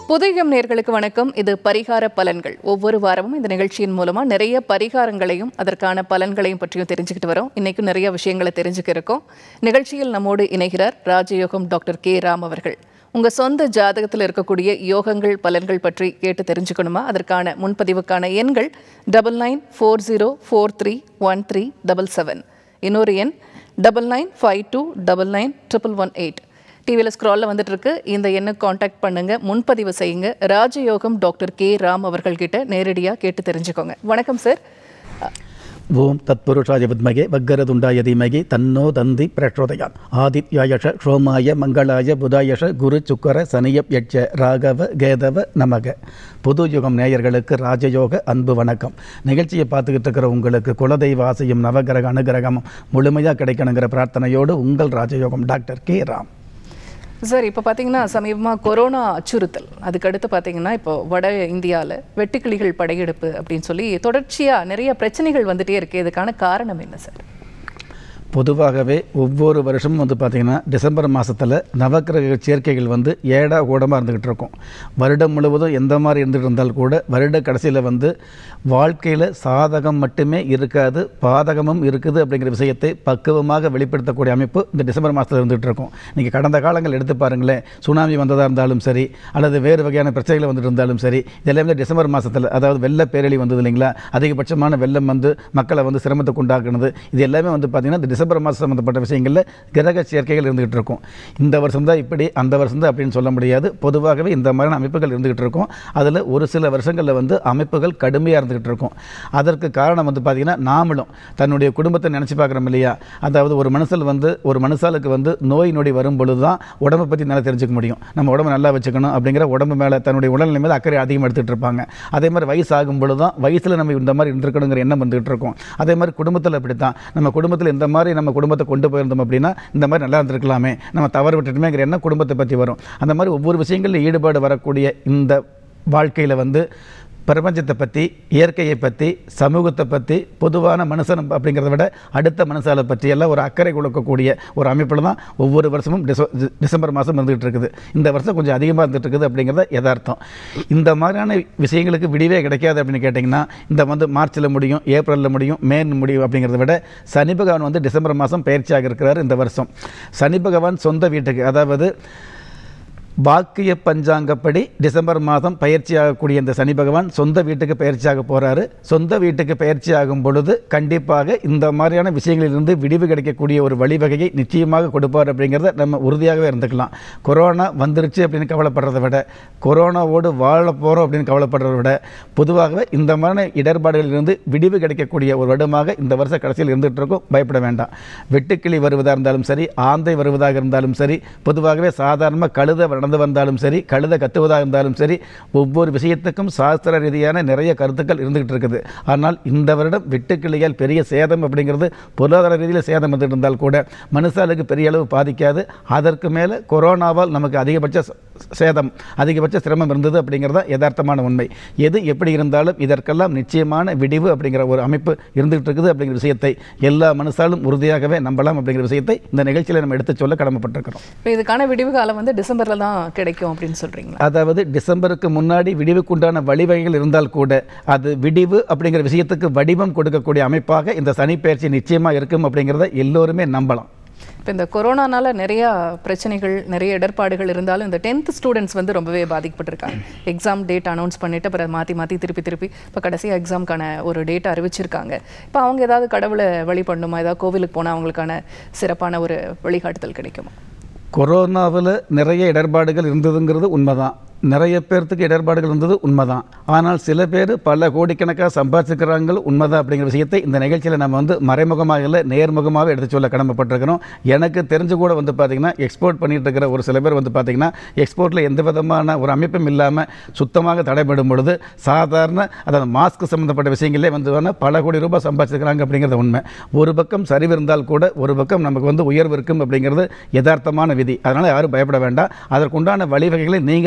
புதியம் நேர்களுக்கு வணக்கம் இது பரிகார பலன்கள் ஒவ்வொரு வாரமும் இந்த நிகழ்ச்சியின் மூலமா நிறைய பரிகாரங்களையும் அதற்கான பலன்களையும் பற்றியும் தெரிஞ்சுக்கிட்டு வரோம் இன்னைக்கும் நிறைய விஷயங்களை தெரிஞ்சுக்க இருக்கோம் நிகழ்ச்சியில் நம்மோடு இணைகிறார் ராஜயோகம் டாக்டர் கே ராம் அவர்கள் உங்க சொந்த ஜாதகத்தில் இருக்கக்கூடிய யோகங்கள் பலன்கள் பற்றி கேட்டு தெரிஞ்சுக்கணுமா அதற்கான முன்பதிவுக்கான எண்கள் double nine four zero four three one three double seven இன்னொரு எண் double nine five two double nine triple one eight டிவியில் ஸ்க்ராலில் வந்துட்டு இருக்கு இந்த எண்ணுக்கு காண்டாக்ட் பண்ணுங்க முன்பதிவு செய்யுங்க ராஜயோகம் டாக்டர் கே ராம் அவர்கள்கிட்ட நேரடியாக கேட்டு தெரிஞ்சுக்கோங்க வணக்கம் சார் ஓம் தத்புருஷாய வித்மகே வக்கரதுண்டாய தீமகி தன்னோ தந்தி பிரச்சோதயாத் ஆதித்யாயஷ சோமாய மங்களாய புதாயஷ குரு சுக்கர சனியப் யட்ச ராகவ கேதவ நமக புது யுகம் நேயர்களுக்கு ராஜயோக அன்பு வணக்கம் நிகழ்ச்சியை பார்த்துக்கிட்டு இருக்கிற உங்களுக்கு குலதெய்வ ஆசையும் நவகிரக அனுகிரகமும் முழுமையாக கிடைக்கணுங்கிற பிரார்த்தனையோடு உங்கள் ராஜயோகம் டாக்டர் கே ராம் சார் இப்போ பார்த்தீங்கன்னா சமீபமாக கொரோனா அச்சுறுத்தல் அதுக்கடுத்து பார்த்தீங்கன்னா இப்போ வட இந்தியாவில் வெட்டுக்கிளிகள் படையெடுப்பு அப்படின்னு சொல்லி தொடர்ச்சியாக நிறைய பிரச்சனைகள் வந்துட்டே இருக்கு இதுக்கான காரணம் என்ன சார் பொதுவாகவே ஒவ்வொரு வருஷமும் வந்து பார்த்திங்கன்னா டிசம்பர் மாதத்தில் நவக்கிரக சேர்க்கைகள் வந்து ஏடா கூடமாக இருந்துக்கிட்டு இருக்கும் வருடம் முழுவதும் எந்த மாதிரி இருந்துகிட்டு இருந்தால் கூட வருட கடைசியில் வந்து வாழ்க்கையில் சாதகம் மட்டுமே இருக்காது பாதகமும் இருக்குது அப்படிங்கிற விஷயத்தை பக்குவமாக வெளிப்படுத்தக்கூடிய அமைப்பு இந்த டிசம்பர் மாதத்தில் இருந்துகிட்டு இருக்கும் நீங்கள் கடந்த காலங்கள் எடுத்து பாருங்களேன் சுனாமி வந்ததாக இருந்தாலும் சரி அல்லது வேறு வகையான பிரச்சனைகள் வந்துட்டு இருந்தாலும் சரி இதெல்லாமே டிசம்பர் மாதத்தில் அதாவது வெள்ள பேரழி வந்தது இல்லைங்களா அதிகபட்சமான வெள்ளம் வந்து மக்களை வந்து சிரமத்துக்கு உண்டாக்குனது இது எல்லாமே வந்து பார்த்திங்கன்னா இந்த டிசம்பர் மாதம் சம்மந்தப்பட்ட விஷயங்களில் கிரக சேர்க்கைகள் இருந்துகிட்டு இருக்கும் இந்த வருஷம் தான் இப்படி அந்த வருஷம் தான் அப்படின்னு சொல்ல முடியாது பொதுவாகவே இந்த மாதிரியான அமைப்புகள் இருந்துகிட்டு இருக்கும் அதில் ஒரு சில வருஷங்களில் வந்து அமைப்புகள் கடுமையாக இருந்துகிட்டு இருக்கும் அதற்கு காரணம் வந்து பார்த்திங்கன்னா நாமளும் தன்னுடைய குடும்பத்தை நினச்சி பார்க்குறோம் இல்லையா அதாவது ஒரு மனுஷன் வந்து ஒரு மனுஷாலுக்கு வந்து நோய் நொடி வரும் பொழுது தான் உடம்பை பற்றி நல்லா தெரிஞ்சுக்க முடியும் நம்ம உடம்பை நல்லா வச்சுக்கணும் அப்படிங்கிற உடம்பு மேலே தன்னுடைய உடல்நிலை மேலே அக்கறை அதிகமாக எடுத்துகிட்டு இருப்பாங்க அதே மாதிரி வயசு ஆகும் பொழுது தான் வயசில் நம்ம இந்த மாதிரி இருந்திருக்கணுங்கிற எண்ணம் வந்துகிட்டு இருக்கும் அதே மாதிரி குடும்பத்தில் அப்படி தான் நம்ம குடும்பத்தில் இந்த மாதிரி நம்ம குடும்பத்தை கொண்டு போயிருந்தோம் அப்படின்னா இந்த மாதிரி நல்லா இருந்திருக்கலாமே நம்ம தவறு விட்டுட்டுமேங்கிற எண்ணம் குடும்பத்தை பற்றி வரும் அந்த மாதிரி ஒவ்வொரு விஷயங்களில் ஈடுபாடு வரக்கூடிய இந்த வாழ்க்கையில் வந்து பிரபஞ்சத்தை பற்றி இயற்கையை பற்றி சமூகத்தை பற்றி பொதுவான மனுஷன் அப்படிங்கிறத விட அடுத்த மனுஷாலை பற்றி எல்லாம் ஒரு அக்கறை கொடுக்கக்கூடிய ஒரு அமைப்பில் தான் ஒவ்வொரு வருஷமும் டிச டிசம்பர் மாதம் இருந்துகிட்டு இருக்குது இந்த வருஷம் கொஞ்சம் அதிகமாக இருந்துட்டு இருக்குது அப்படிங்கிறத யதார்த்தம் இந்த மாதிரியான விஷயங்களுக்கு விடிவே கிடைக்காது அப்படின்னு கேட்டிங்கன்னா இந்த வந்து மார்ச்சில் முடியும் ஏப்ரலில் முடியும் மே முடியும் அப்படிங்கிறத விட சனி பகவான் வந்து டிசம்பர் மாதம் பயிற்சியாக இருக்கிறார் இந்த வருஷம் சனி பகவான் சொந்த வீட்டுக்கு அதாவது வாக்கிய பஞ்சாங்கப்படி டிசம்பர் மாதம் பயிற்சியாகக்கூடிய இந்த சனி பகவான் சொந்த வீட்டுக்கு பயிற்சியாக போகிறாரு சொந்த வீட்டுக்கு பயிற்சியாகும் பொழுது கண்டிப்பாக இந்த மாதிரியான விஷயங்களிலிருந்து விடிவு கிடைக்கக்கூடிய ஒரு வழிவகையை நிச்சயமாக கொடுப்பார் அப்படிங்கிறத நம்ம உறுதியாகவே இருந்துக்கலாம் கொரோனா வந்துருச்சு அப்படின்னு கவலைப்படுறதை விட கொரோனாவோடு வாழ போகிறோம் அப்படின்னு கவலைப்படுறதை விட பொதுவாகவே இந்த மாதிரி இடர்பாடுகளிலிருந்து விடிவு கிடைக்கக்கூடிய ஒரு வருடமாக இந்த வருஷ கடைசியில் இருந்துகிட்டு இருக்கும் பயப்பட வேண்டாம் வெட்டுக்கிளி வருவதாக இருந்தாலும் சரி ஆந்தை வருவதாக இருந்தாலும் சரி பொதுவாகவே சாதாரண கழுத நடந்து வந்தாலும் சரி கழுத கத்துவதாக இருந்தாலும் சரி ஒவ்வொரு விஷயத்துக்கும் சாஸ்திர ரீதியான நிறைய கருத்துக்கள் இருந்துகிட்டு இருக்குது ஆனால் இந்த வருடம் வெட்டுக்கிளியால் பெரிய சேதம் அப்படிங்கிறது பொருளாதார ரீதியில் சேதம் வந்துட்டு இருந்தால் கூட மனுஷாலுக்கு பெரிய அளவு பாதிக்காது அதற்கு மேலே கொரோனாவால் நமக்கு அதிகபட்ச ச- சேதம் அதிகபட்ச சிரமம் இருந்தது அப்படிங்கிறது யதார்த்தமான உண்மை எது எப்படி இருந்தாலும் இதற்கெல்லாம் நிச்சயமான விடிவு அப்படிங்கிற ஒரு அமைப்பு இருந்துகிட்டு இருக்குது அப்படிங்கிற விஷயத்தை எல்லா மனுஷாலும் உறுதியாகவே நம்பலாம் அப்படிங்கிற விஷயத்தை இந்த நிகழ்ச்சியில் நம்ம எடுத்து சொல்ல கடமைப்பட்டிருக்கிறோம் இப்போ இதுக்கான விடிவு காலம் வந்து டிசம்பரில் தான் கிடைக்கும் அப்படின்னு சொல்றீங்களா அதாவது டிசம்பருக்கு முன்னாடி விடிவுக்குண்டான வழிவகைகள் இருந்தால் கூட அது விடிவு அப்படிங்கிற விஷயத்துக்கு வடிவம் கொடுக்கக்கூடிய அமைப்பாக இந்த சனிப்பெயர்ச்சி நிச்சயமாக இருக்கும் அப்படிங்கிறத எல்லோருமே நம்பலாம் இப்போ இந்த கொரோனானால நிறைய பிரச்சனைகள் நிறைய இடர்பாடுகள் இருந்தாலும் இந்த டென்த் ஸ்டூடெண்ட்ஸ் வந்து ரொம்பவே பாதிக்கப்பட்டிருக்காங்க எக்ஸாம் டேட் அனௌன்ஸ் பண்ணிட்டு அப்புறம் மாற்றி மாற்றி திருப்பி திருப்பி இப்போ கடைசியாக எக்ஸாம்க்கான ஒரு டேட் அறிவிச்சிருக்காங்க இப்போ அவங்க ஏதாவது கடவுளை வழிபடணுமா ஏதாவது கோவிலுக்கு போனால் அவங்களுக்கான சிறப்பான ஒரு வழிகாட்டுதல் கிடைக்குமா கொரோனாவில் நிறைய இடர்பாடுகள் இருந்ததுங்கிறது உண்மைதான் நிறைய பேர்த்துக்கு இடர்பாடுகள் இருந்தது உண்மைதான் ஆனால் சில பேர் பல கோடிக்கணக்காக சம்பாதிச்சுக்கிறாங்க உண்மைதான் அப்படிங்கிற விஷயத்தை இந்த நிகழ்ச்சியில் நம்ம வந்து மறைமுகமாக இல்லை நேர்முகமாக எடுத்து சொல்ல கடமைப்பட்டிருக்கிறோம் எனக்கு தெரிஞ்சு கூட வந்து பார்த்திங்கன்னா எக்ஸ்போர்ட் பண்ணிட்டு இருக்கிற ஒரு சில பேர் வந்து பார்த்திங்கன்னா எக்ஸ்போர்ட்டில் எந்த விதமான ஒரு அமைப்பும் இல்லாமல் சுத்தமாக தடைபடும் பொழுது சாதாரண அதாவது மாஸ்க் சம்மந்தப்பட்ட விஷயங்களே வந்து வேணா பல கோடி ரூபாய் சம்பாதிச்சிருக்கிறாங்க அப்படிங்கிறது உண்மை ஒரு பக்கம் சரிவு இருந்தால் கூட ஒரு பக்கம் நமக்கு வந்து உயர்வு இருக்கும் அப்படிங்கிறது யதார்த்தமான விதி அதனால் யாரும் பயப்பட வேண்டாம் அதற்குண்டான வழிவகைகளை நீங்கள் தான் முயற்சி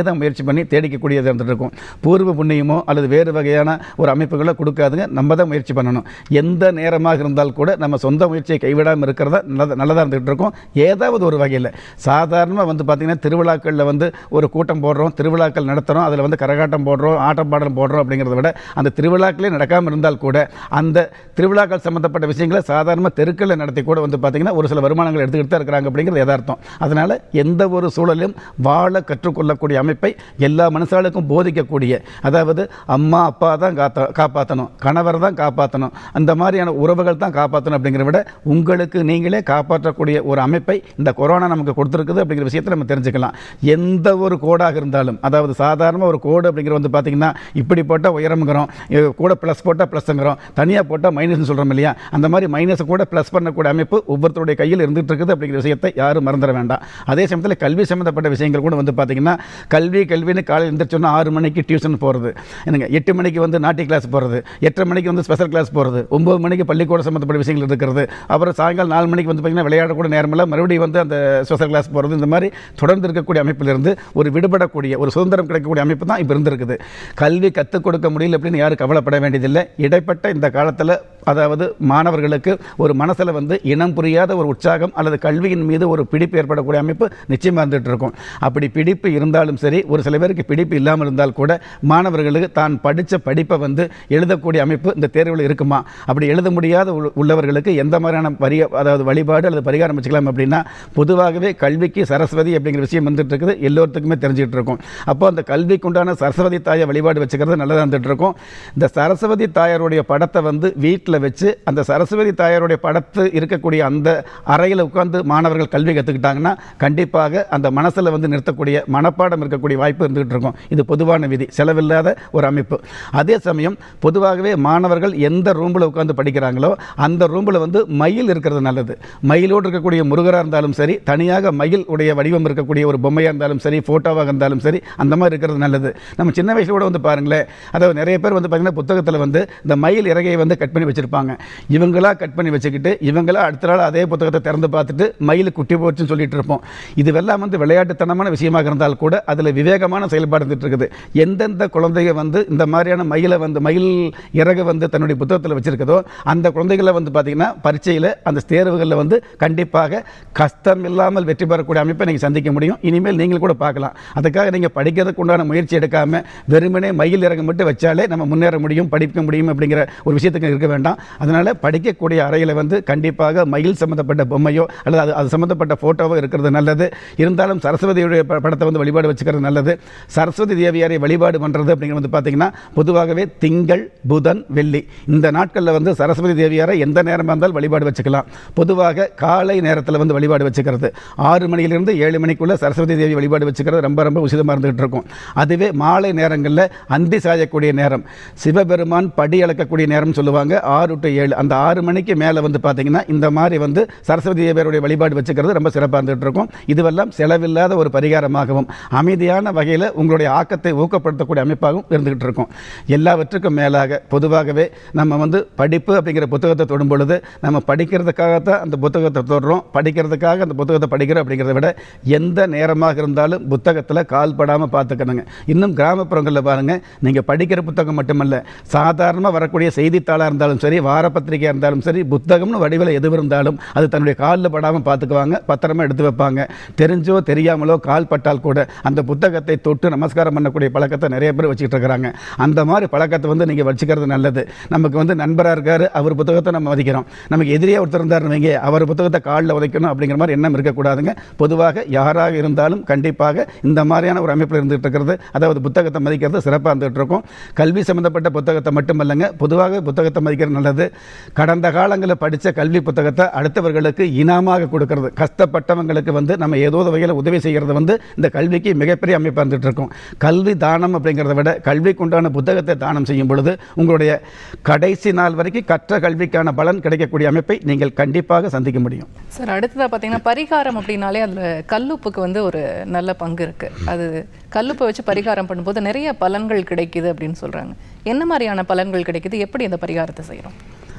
முயற்சி பண்ணி தேடிக்கக்கூடியது இருந்துட்டு இருக்கும் பூர்வ புண்ணியமோ அல்லது வேறு வகையான ஒரு அமைப்புகளை கொடுக்காதுங்க நம்ம தான் முயற்சி பண்ணணும் எந்த நேரமாக இருந்தால் கூட நம்ம சொந்த முயற்சியை கைவிடாமல் இருக்கிறதா நல்லதா நல்லதாக இருந்துகிட்டு இருக்கும் ஏதாவது ஒரு வகையில் சாதாரணமாக வந்து பார்த்திங்கன்னா திருவிழாக்களில் வந்து ஒரு கூட்டம் போடுறோம் திருவிழாக்கள் நடத்துகிறோம் அதில் வந்து கரகாட்டம் போடுறோம் ஆட்டம் பாடல் போடுறோம் அப்படிங்கிறத விட அந்த திருவிழாக்களே நடக்காமல் இருந்தால் கூட அந்த திருவிழாக்கள் சம்மந்தப்பட்ட விஷயங்களை சாதாரணமாக தெருக்களில் நடத்தி கூட வந்து பார்த்திங்கன்னா ஒரு சில வருமானங்கள் எடுத்துக்கிட்டு தான் இருக்கிறாங்க அப்படிங்கிறது யதார்த்தம் அதனால் எந்த ஒரு சூழலிலும் வாழ கற்றுக்கொள்ளக்கூடிய அமைப்பை எல்லா மனுஷாளுக்கும் போதிக்கக்கூடிய அதாவது அம்மா அப்பா தான் காத்த காப்பாற்றணும் கணவர் தான் காப்பாற்றணும் அந்த மாதிரியான உறவுகள் தான் காப்பாற்றணும் அப்படிங்கிறத விட உங்களுக்கு நீங்களே காப்பாற்றக்கூடிய ஒரு அமைப்பை இந்த கொரோனா நமக்கு கொடுத்துருக்குது அப்படிங்கிற விஷயத்தை நம்ம தெரிஞ்சுக்கலாம் எந்த ஒரு கோடாக இருந்தாலும் அதாவது சாதாரண ஒரு கோடு அப்படிங்கிற வந்து பார்த்திங்கன்னா இப்படி போட்டால் உயரம்ங்கிறோம் இது கூட ப்ளஸ் போட்டால் ப்ளஸ்ங்கிறோம் தனியாக போட்டால் மைனஸ்னு சொல்கிறோம் இல்லையா அந்த மாதிரி மைனஸை கூட ப்ளஸ் பண்ணக்கூடிய அமைப்பு ஒவ்வொருத்தருடைய கையில் இருந்துகிட்டு இருக்குது அப்படிங்கிற விஷயத்தை யாரும் மறந்துட வேண்டாம் அதே சமயத்தில் கல்வி சம்மந்தப்பட்ட விஷயங்கள் கூட வந்து பார்த்திங்கன்னா கல்வி கல்வின்னு காலையில் எழுந்திரிச்சோன்னா ஆறு மணிக்கு டியூஷன் போகிறது என்னங்க எட்டு மணிக்கு வந்து நாட்டி கிளாஸ் போகிறது எட்டரை மணிக்கு வந்து ஸ்பெஷல் கிளாஸ் போகிறது ஒம்பது மணிக்கு பள்ளிக்கூட சம்மந்தப்பட்ட விஷயங்கள் இருக்கிறது அப்புறம் சாயங்காலம் நாலு மணிக்கு வந்து பார்த்திங்கன்னா விளையாடக்கூட நேரமில்ல மறுபடியும் வந்து அந்த ஸ்பெஷல் கிளாஸ் போகிறது இந்த மாதிரி தொடர்ந்து இருக்கக்கூடிய அமைப்பிலிருந்து ஒரு விடுபடக்கூடிய ஒரு சுதந்திரம் கிடைக்கக்கூடிய அமைப்பு தான் இப்போ இருந்திருக்குது கல்வி கற்றுக் கொடுக்க முடியல அப்படின்னு யாரும் கவலைப்பட வேண்டியதில்லை இடைப்பட்ட இந்த காலத்தில் அதாவது மாணவர்களுக்கு ஒரு மனசில் வந்து இனம் புரியாத ஒரு உற்சாகம் அல்லது கல்வியின் மீது ஒரு பிடிப்பு ஏற்படக்கூடிய அமைப்பு நிச்சயமாக இருந்துகிட்டு இருக்கும் அப்படி பிடிப்பு இருந்தாலும் சரி ஒரு சில பேருக்கு பிடிப்பு இல்லாமல் இருந்தால் கூட மாணவர்களுக்கு தான் படித்த படிப்பை வந்து எழுதக்கூடிய அமைப்பு இந்த தேர்வில் இருக்குமா அப்படி எழுத முடியாத உள்ள- உள்ளவர்களுக்கு எந்த மாதிரியான வரி அதாவது வழிபாடு அல்லது பரிகாரம் வச்சுக்கலாம் அப்படின்னா பொதுவாகவே கல்விக்கு சரஸ்வதி அப்படிங்கிற விஷயம் வந்துட்டு இருக்குது எல்லோருத்துக்குமே தெரிஞ்சுட்டு இருக்கும் அப்போ அந்த கல்விக்கு உண்டான சரஸ்வதி தாயை வழிபாடு வச்சுக்கிறது நல்லதாக இருந்துட்டு இருக்கும் இந்த சரஸ்வதி தாயாருடைய படத்தை வந்து வீட்டில் வச்சு அந்த சரஸ்வதி தாயாருடைய படத்து இருக்கக்கூடிய அந்த அறையில் உட்கார்ந்து மாணவர்கள் கல்வி கற்றுக்கிட்டாங்கன்னா கண்டிப்பாக அந்த மனசில் வந்து நிறுத்தக்கூடிய மனப்பாடம் இருக்கக்கூடிய வாய்ப்பு இருந்துகிட்டு இருக்கும் இது பொதுவான விதி செலவில்லாத ஒரு அமைப்பு அதே சமயம் பொதுவாகவே மாணவர்கள் எந்த ரூமில் உட்கார்ந்து படிக்கிறாங்களோ அந்த ரூமில் வந்து மயில் இருக்கிறது நல்லது மயிலோடு இருக்கக்கூடிய முருகராக இருந்தாலும் சரி தனியாக மயில் உடைய வடிவம் இருக்கக்கூடிய ஒரு பொம்மையாக இருந்தாலும் சரி ஃபோட்டோவாக இருந்தாலும் சரி அந்த மாதிரி இருக்கிறது நல்லது நம்ம சின்ன வயசுல கூட வந்து பாருங்களேன் அதாவது நிறைய பேர் வந்து பார்த்திங்கன்னா புத்தகத்தில் வந்து இந்த மயில் இறகையை வந்து கட் பண்ணி வச்சுருப்பாங்க இவங்களா கட் பண்ணி வச்சுக்கிட்டு இவங்களா அடுத்த நாள் அதே புத்தகத்தை திறந்து பார்த்துட்டு மயில் குட்டி போச்சுன்னு சொல்லிட்டு இருப்போம் இதுவெல்லாம் வந்து விளையாட்டுத்தனமான விஷயமாக இருந்தால் கூட அதில் விவேகமான செயல்பாடு இருந்துட்டு இருக்குது எந்தெந்த குழந்தைங்க வந்து இந்த மாதிரியான மயிலை வந்து மயில் இறகு வந்து தன்னுடைய புத்தகத்தில் வச்சிருக்கதோ அந்த குழந்தைகளை வந்து பார்த்திங்கன்னா பரீட்சையில் அந்த தேர்வுகளில் வந்து கண்டிப்பாக கஷ்டம் இல்லாமல் வெற்றி பெறக்கூடிய அமைப்பை நீங்கள் சந்திக்க முடியும் இனிமேல் நீங்கள் கூட பார்க்கலாம் அதுக்காக நீங்கள் படிக்கிறதுக்கு உண்டான முயற்சி எடுக்காமல் வெறுமனே மயில் இறகு மட்டும் வச்சாலே நம்ம முன்னேற முடியும் படிக்க முடியும் அப்படிங்கிற ஒரு விஷயத்துக்கு இருக்க வேண்டாம் அதனால் படிக்கக்கூடிய அறையில் வந்து கண்டிப்பாக மயில் சம்மந்தப்பட்ட பொம்மையோ அல்லது அது அது சம்மந்தப்பட்ட ஃபோட்டோவோ இருக்கிறது நல்லது இருந்தாலும் சரஸ்வதியுடைய ப- படத்தை வந்து வழிபாடு வச்சுக்கிறது நல்லது சரஸ்வதி தேவியாரை வழிபாடு பண்ணுறது அப்படிங்கிறது வந்து பார்த்தீங்கன்னா பொதுவாகவே திங்கள் புதன் வெள்ளி இந்த நாட்களில் வந்து சரஸ்வதி தேவியாரை எந்த நேரமாக இருந்தாலும் வழிபாடு வச்சுக்கலாம் பொதுவாக காலை நேரத்தில் வந்து வழிபாடு வச்சுக்கிறது ஆறு மணியிலிருந்து ஏழு மணிக்குள்ள சரஸ்வதி தேவி வழிபாடு வச்சுக்கிறது ரொம்ப ரொம்ப உசிதமாக இருந்துகிட்டு இருக்கும் அதுவே மாலை நேரங்களில் அந்தி சாயக்கூடிய நேரம் சிவபெருமான் படி அளக்கக்கூடிய நேரம் சொல்லுவாங்க ஆறு டு ஏழு அந்த ஆறு மணிக்கு மேலே வந்து பார்த்தீங்கன்னா இந்த மாதிரி வந்து சரஸ்வதி தேவியருடைய வழிபாடு வச்சுக்கிறது ரொம்ப சிறப்பாக இருந்துகிட்டு இருக்கும் இதுவெல்லாம் செலவில்லாத ஒரு பரிகாரமாகவும் அமைதியான வகையில் உங்களுடைய ஆக்கத்தை ஊக்கப்படுத்தக்கூடிய அமைப்பாகவும் இருந்துகிட்டு இருக்கும் எல்லாவற்றுக்கும் மேலாக பொதுவாகவே நம்ம வந்து படிப்பு அப்படிங்கிற புத்தகத்தை தொடும் பொழுது நம்ம படிக்கிறதுக்காகத்தான் அந்த புத்தகத்தை தொடுறோம் படிக்கிறதுக்காக அந்த புத்தகத்தை படிக்கிறோம் அப்படிங்கிறத விட எந்த நேரமாக இருந்தாலும் புத்தகத்தில் கால் படாமல் பார்த்துக்கணுங்க இன்னும் கிராமப்புறங்களில் பாருங்கள் நீங்கள் படிக்கிற புத்தகம் மட்டுமல்ல சாதாரணமாக வரக்கூடிய செய்தித்தாளாக இருந்தாலும் சரி வாரப்பத்திரிகையாக இருந்தாலும் சரி புத்தகம்னு வடிவில் எது இருந்தாலும் அது தன்னுடைய காலில் படாமல் பார்த்துக்குவாங்க பத்திரமா எடுத்து வைப்பாங்க தெரிஞ்சோ தெரியாமலோ கால் பட்டால் கூட அந்த புத்தகத்தை தொட்டு நமஸ்காரம் பண்ணக்கூடிய பழக்கத்தை நிறைய பேர் வச்சுக்கிட்டு இருக்கிறாங்க அந்த மாதிரி பழக்கத்தை வந்து நீங்கள் வச்சுக்கிறது நல்லது நமக்கு வந்து நண்பராக இருக்கார் அவர் புத்தகத்தை நம்ம மதிக்கிறோம் நமக்கு எதிரியாக ஒருத்தர் இருந்தாருன்னு வைங்க அவர் புத்தகத்தை காலில் உதைக்கணும் அப்படிங்கிற மாதிரி எண்ணம் இருக்கக்கூடாதுங்க பொதுவாக யாராக இருந்தாலும் கண்டிப்பாக இந்த மாதிரியான ஒரு அமைப்பில் இருந்துகிட்டு இருக்கிறது அதாவது புத்தகத்தை மதிக்கிறது சிறப்பாக இருந்துகிட்டு இருக்கும் கல்வி சம்மந்தப்பட்ட புத்தகத்தை மட்டுமல்லங்க பொதுவாக புத்தகத்தை மதிக்கிறது நல்லது கடந்த காலங்களில் படித்த கல்வி புத்தகத்தை அடுத்தவர்களுக்கு இனாமாக கொடுக்கறது கஷ்டப்பட்டவங்களுக்கு வந்து நம்ம ஏதோ ஒரு வகையில் உதவி செய்கிறது வந்து இந்த கல்விக்கு மிகப்பெரிய அமைப்பாக இருந்துகிட்டு இருக்கும் கல்வி தானம் அப்படிங்கிறத விட கல்விக்கு உண்டான புத்தகத்தை தானம் செய்யும் பொழுது உங்களுடைய கடைசி நாள் வரைக்கும் கற்ற கல்விக்கான பலன் கிடைக்கக்கூடிய அமைப்பை நீங்கள் கண்டிப்பாக சந்திக்க முடியும் சார் அடுத்ததா பார்த்தீங்கன்னா பரிகாரம் அப்படின்னாலே அதில் கல்லுப்புக்கு வந்து ஒரு நல்ல பங்கு இருக்கு அது கல்லுப்பை வச்சு பரிகாரம் பண்ணும்போது நிறைய பலன்கள் கிடைக்குது அப்படின்னு சொல்றாங்க என்ன மாதிரியான பலன்கள் கிடைக்குது எப்படி அந்த பரிகாரத்தை செய்கிறோம்